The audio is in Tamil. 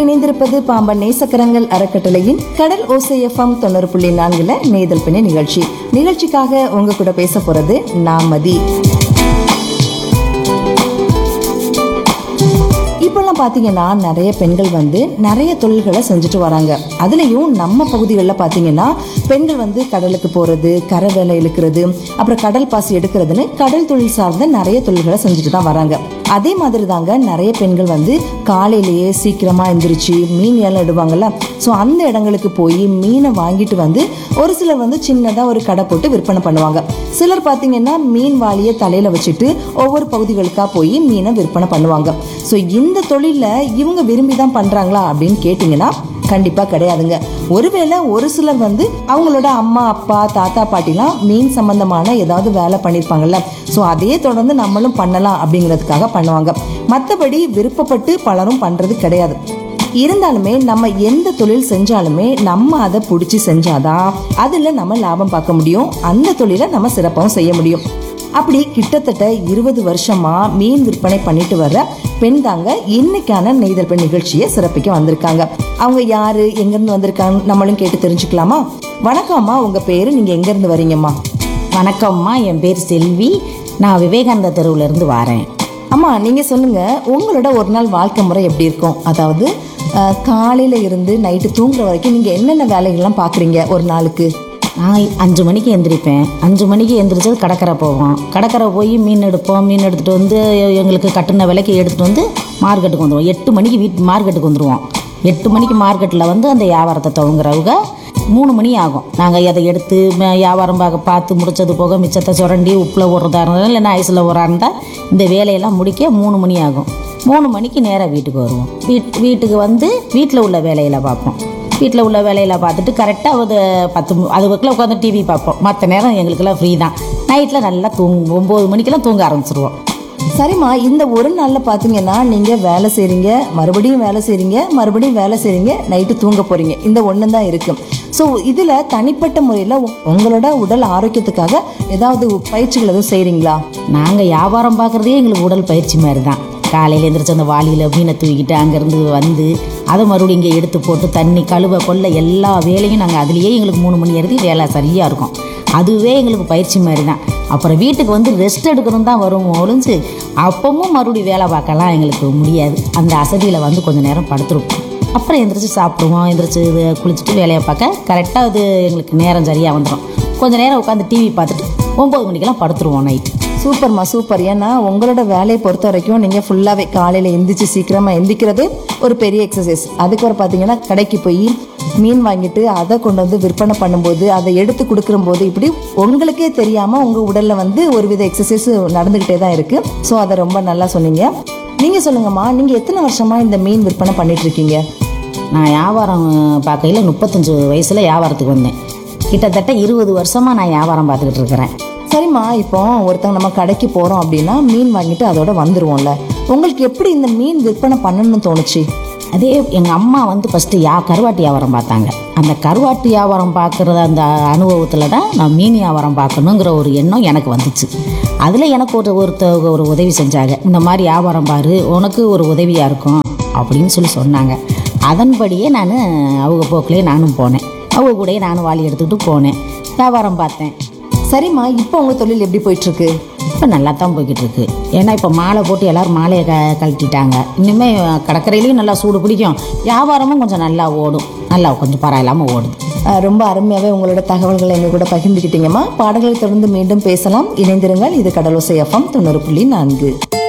இணைந்திருப்பது பாம்பன் நேசக்கரங்கள் அறக்கட்டளையின் கடல் ஓசை எஃப்எம் தொண்ணூறு புள்ளி நான்குல நேதல் பிணை நிகழ்ச்சி நிகழ்ச்சிக்காக உங்க கூட பேச போறது நான் மதி இப்பெல்லாம் பார்த்தீங்கன்னா நிறைய பெண்கள் வந்து நிறைய தொழில்களை செஞ்சுட்டு வராங்க அதுலேயும் நம்ம பகுதிகளில் பார்த்தீங்கன்னா பெண்கள் வந்து கடலுக்கு போகிறது கரை வேலை இழுக்கிறது அப்புறம் கடல் பாசி எடுக்கிறதுன்னு கடல் தொழில் சார்ந்த நிறைய தொழில்களை செஞ்சுட்டு தான் வராங்க அதே மாதிரி தாங்க நிறைய பெண்கள் வந்து காலையிலேயே சீக்கிரமாக எந்திரிச்சு மீன் ஏலம் இடுவாங்கல்ல ஸோ அந்த இடங்களுக்கு போய் மீனை வாங்கிட்டு வந்து ஒரு சிலர் வந்து சின்னதாக ஒரு கடை போட்டு விற்பனை பண்ணுவாங்க சிலர் பார்த்தீங்கன்னா மீன் வாளியை தலையில் வச்சுட்டு ஒவ்வொரு பகுதிகளுக்காக போய் மீனை விற்பனை பண்ணுவாங்க ஸோ இந்த தொழிலில் இவங்க விரும்பி தான் பண்ணுறாங்களா அப்படின்னு கேட்டிங்கன்னா கண்டிப்பாக கிடையாதுங்க ஒருவேளை ஒரு சிலர் வந்து அவங்களோட அம்மா அப்பா தாத்தா பாட்டிலாம் மீன் சம்பந்தமான ஏதாவது வேலை பண்ணியிருப்பாங்கல்ல ஸோ அதையே தொடர்ந்து நம்மளும் பண்ணலாம் அப்படிங்கிறதுக்காக பண்ணுவாங்க மற்றபடி விருப்பப்பட்டு பலரும் பண்ணுறது கிடையாது இருந்தாலுமே நம்ம எந்த தொழில் செஞ்சாலுமே நம்ம அதை பிடிச்சி செஞ்சாதான் அதில் நம்ம லாபம் பார்க்க முடியும் அந்த தொழிலை நம்ம சிறப்பாகவும் செய்ய முடியும் அப்படி கிட்டத்தட்ட இருபது வருஷமா மீன் விற்பனை பண்ணிட்டு வர்ற பெண் தாங்க இன்னைக்கான நெய்தல் பெண் நிகழ்ச்சியை சிறப்பிக்க வந்திருக்காங்க அவங்க யாரு எங்கிருந்து வந்திருக்காங்க நம்மளும் கேட்டு தெரிஞ்சுக்கலாமா வணக்கம்மா உங்க பேரு நீங்க எங்க இருந்து வரீங்கம்மா வணக்கம்மா என் பேர் செல்வி நான் விவேகானந்த தெருவுல இருந்து வரேன் அம்மா நீங்க சொல்லுங்க உங்களோட ஒரு நாள் வாழ்க்கை முறை எப்படி இருக்கும் அதாவது அஹ், காலையில இருந்து நைட்டு தூங்குற வரைக்கும் நீங்க என்னென்ன வேலைகள்லாம் பாக்குறீங்க ஒரு நாளுக்கு நான் அஞ்சு மணிக்கு எந்திரிப்பேன் அஞ்சு மணிக்கு எந்திரிச்சது கடற்கரை போவோம் கடற்கரை போய் மீன் எடுப்போம் மீன் எடுத்துகிட்டு வந்து எங்களுக்கு கட்டுன விலைக்கு எடுத்துகிட்டு வந்து மார்க்கெட்டுக்கு வந்துடுவோம் எட்டு மணிக்கு வீட் மார்க்கெட்டுக்கு வந்துடுவோம் எட்டு மணிக்கு மார்க்கெட்டில் வந்து அந்த வியாபாரத்தை துவங்குறவங்க மூணு மணி ஆகும் நாங்கள் அதை எடுத்து ம- வியாபாரம் பார்க்க பார்த்து முடிச்சது போக மிச்சத்தை சுரண்டி உப்பில் போடுறதா இருந்தாலும் இல்லைன்னா ஐஸில் போடுறா இருந்தால் இந்த வேலையெல்லாம் முடிக்க மூணு மணி ஆகும் மூணு மணிக்கு நேராக வீட்டுக்கு வருவோம் வீட் வீட்டுக்கு வந்து வீட்டில் உள்ள வேலையில் பார்ப்போம் வீட்டில் உள்ள வேலையில் பார்த்துட்டு கரெக்டாக ஒரு பத்து மு- அது வரைக்கும் உட்காந்து டிவி பார்ப்போம் மற்ற நேரம் எங்களுக்கெல்லாம் ஃப்ரீ தான் நைட்டில் நல்லா தூங்கு ஒம்பது மணிக்கெல்லாம் தூங்க ஆரம்பிச்சிருவோம் சரிம்மா இந்த ஒரு நாள்ல பாத்தீங்கன்னா நீங்க வேலை செய்றீங்க மறுபடியும் வேலை செய்றீங்க மறுபடியும் வேலை செய்றீங்க நைட்டு தூங்க போறீங்க இந்த ஒண்ணு தான் இருக்கு ஸோ இதுல தனிப்பட்ட முறையில உ- உங்களோட உடல் ஆரோக்கியத்துக்காக ஏதாவது பயிற்சிகள் எதுவும் செய்றீங்களா நாங்கள் வியாபாரம் பார்க்குறதே எங்களுக்கு உடல் பயிற்சி மாதிரி தான் காலையில் எந்திரிச்சு அந்த வாளியில் மீனை தூக்கிட்டு அங்கேருந்து வந்து அதை மறுபடியும் இங்கே எடுத்து போட்டு தண்ணி கழுவ கொள்ள எல்லா வேலையும் நாங்கள் அதுலேயே எங்களுக்கு மூணு மணி வரைக்கும் வேலை சரியாக இருக்கும் அதுவே எங்களுக்கு பயிற்சி மாதிரி தான் அப்புறம் வீட்டுக்கு வந்து ரெஸ்ட் எடுக்கணும் தான் வரும் ஒழிஞ்சு அப்பவும் மறுபடியும் வேலை பார்க்கலாம் எங்களுக்கு முடியாது அந்த அசதியில் வந்து கொஞ்சம் நேரம் படுத்துருப்போம் அப்புறம் எந்திரிச்சு சாப்பிடுவோம் எந்திரிச்சு இது குளிச்சுட்டு வேலையை பார்க்க கரெக்டாக அது எங்களுக்கு நேரம் சரியாக வந்துடும் கொஞ்ச நேரம் உட்காந்து டிவி பார்த்துட்டு ஒம்பது மணிக்கெல்லாம் படுத்துருவோம் நைட்டு சூப்பர்மா சூப்பர் ஏன்னா உங்களோட வேலையை பொறுத்த வரைக்கும் நீங்க ஃபுல்லாவே காலையில எந்திரிச்சு சீக்கிரமா எந்திரிக்கிறதே ஒரு பெரிய எக்ஸசைஸ் அதுக்கப்புறம் பாத்தீங்கன்னா கடைக்கு போய் மீன் வாங்கிட்டு அதை கொண்டு வந்து விற்பனை பண்ணும்போது அதை எடுத்து கொடுக்கும்போது இப்படி உங்களுக்கே தெரியாம உங்க உடல்ல வந்து ஒரு வித எக்ஸசைஸ் நடந்துகிட்டே தான் இருக்கு ஸோ அதை ரொம்ப நல்லா சொன்னீங்க நீங்க சொல்லுங்கம்மா நீங்க எத்தனை வருஷமா இந்த மீன் விற்பனை பண்ணிட்டு இருக்கீங்க நான் வியாபாரம் பார்க்கையில் முப்பத்தஞ்சு வயசில் வியாபாரத்துக்கு வந்தேன் கிட்டத்தட்ட இருபது வருஷமாக நான் வியாபாரம் பார்த்துக்கிட்டு இருக்கிறேன் சரிம்மா இப்போ ஒருத்தங்க நம்ம கடைக்கு போறோம் அப்படின்னா மீன் வாங்கிட்டு அதோட வந்துருவோம்ல உங்களுக்கு எப்படி இந்த மீன் விற்பனை பண்ணணும்னு தோணுச்சு அதே எங்கள் அம்மா வந்து ஃபஸ்ட்டு யா கருவாட்டு வியாபாரம் பார்த்தாங்க அந்த கருவாட்டு வியாபாரம் பார்க்குற அந்த அனுபவத்தில் தான் நான் மீன் வியாபாரம் பார்க்கணுங்கிற ஒரு எண்ணம் எனக்கு வந்துச்சு அதில் எனக்கு ஒரு ஒருத்த ஒரு உதவி செஞ்சாங்க இந்த மாதிரி வியாபாரம் பாரு உனக்கு ஒரு உதவியாக இருக்கும் அப்படின்னு சொல்லி சொன்னாங்க அதன்படியே நான் அவங்க போக்கிலே நானும் போனேன் அவங்க கூடயே நானும் வாளி எடுத்துக்கிட்டு போனேன் வியாபாரம் பார்த்தேன் சரிம்மா இப்போ உங்க தொழில் எப்படி போயிட்டு இருக்கு இப்போ நல்லா தான் போய்கிட்டு இருக்கு ஏன்னா இப்போ மாலை போட்டு எல்லாரும் மாலையை க கழட்டிட்டாங்க இனிமே கடற்கரையிலையும் நல்லா சூடு பிடிக்கும் வியாபாரமும் கொஞ்சம் நல்லா ஓடும் நல்லா கொஞ்சம் பரவாயில்லாமல் ஓடுது அஹ் ரொம்ப அருமையாவே உங்களோட தகவல்களை எங்க கூட பகிர்ந்துக்கிட்டீங்கம்மா பாடல்களை தொடர்ந்து மீண்டும் பேசலாம் இணைந்திருங்கள் இது கடலோசை எஃப்எம் தொண்ணூறு புள்ளி நான்கு